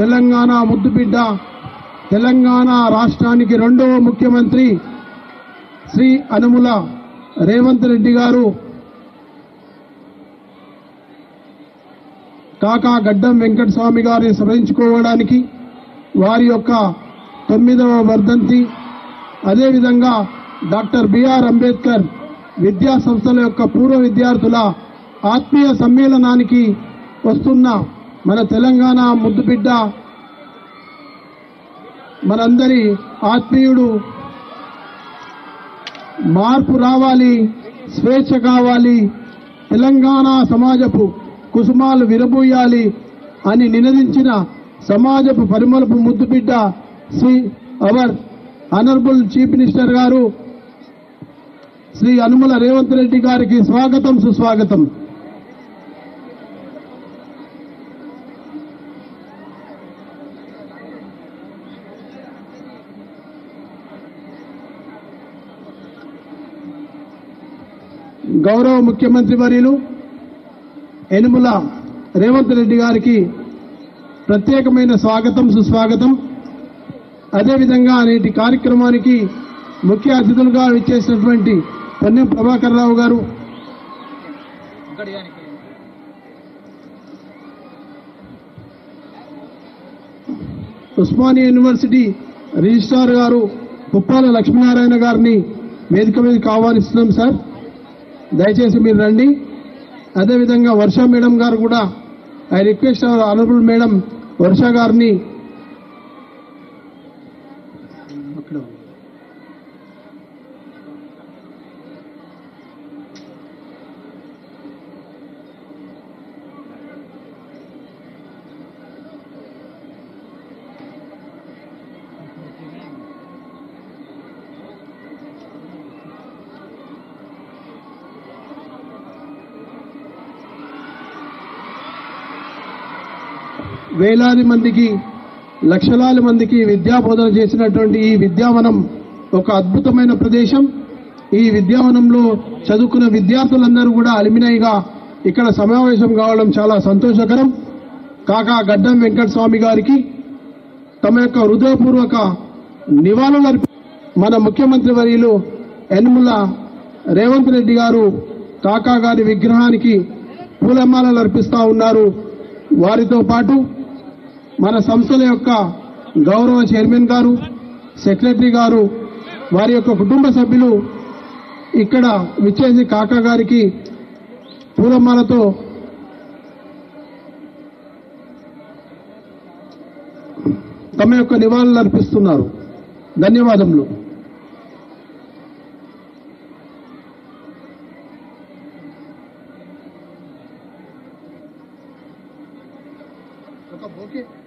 తెలంగాణ ముద్దుబిడ్డ తెలంగాణ రాష్ట్రానికి రెండవ ముఖ్యమంత్రి శ్రీ అనుముల రేవంత్ రెడ్డి గారు కాకా గడ్డం వెంకటస్వామి గారిని స్మరించుకోవడానికి వారి యొక్క తొమ్మిదవ వర్ధంతి అదేవిధంగా డాక్టర్ బిఆర్ అంబేద్కర్ విద్యా సంస్థల యొక్క పూర్వ విద్యార్థుల ఆత్మీయ సమ్మేళనానికి వస్తున్న మన తెలంగాణ ముద్దుబిడ్డ మనందరి ఆత్మీయుడు మార్పు రావాలి స్వేచ్ఛ కావాలి తెలంగాణ సమాజపు కుసుమాలు విరబూయాలి అని నినదించిన సమాజపు పరిమళపు ముద్దుబిడ్డ Shri our honourable chief minister గారు శ్రీ అనుమల రేవంత్ రెడ్డి గారికి స్వాగతం సుస్వాగతం గౌరవ ముఖ్యమంత్రి వర్యులు యనుమల రేవంత్ రెడ్డి గారికి ప్రత్యేకమైన స్వాగతం సుస్వాగతం అదేవిధంగా నేటి కార్యక్రమానికి ముఖ్య అతిథులుగా విచ్చేసినటువంటి పొన్నం ప్రభాకర్ రావు గారు ఉస్మానియా యూనివర్సిటీ రిజిస్ట్రార్ గారు కుప్పాల లక్ష్మీనారాయణ గారిని వేదిక మీదకి ఆహ్వానిస్తున్నాం సార్ దయచేసి మీరు రండి అదేవిధంగా వర్ష మేడం గారు కూడా I request our honourable madam Varsha గారిని అక్కడ వేలాది మందికి లక్షలాది మందికి విద్యా బోధన చేసినటువంటి ఈ విద్యావనం ఒక అద్భుతమైన ప్రదేశం ఈ విద్యావనంలో చదువుకున్న విద్యార్థులందరూ కూడా అలిమినైగా ఇక్కడ సమావేశం కావడం చాలా సంతోషకరం కాకా గడ్డం వెంకట స్వామి గారికి తమ యొక్క హృదయపూర్వక నివాళులు అర్పి మన ముఖ్యమంత్రి వర్యులు యనుమల రేవంత్ రెడ్డి గారు కాకా గారి విగ్రహానికి పూలమాలలు అర్పిస్తా ఉన్నారు వారితో పాటు మన సంస్థల యొక్క గౌరవ చైర్మన్ గారు సెక్రటరీ గారు వారి యొక్క కుటుంబ సభ్యులు ఇక్కడ విచ్చేసి కాకా గారికి పూలమాలతో తమ యొక్క నివాళులు అర్పిస్తున్నారు ధన్యవాదములు ఒక బోకే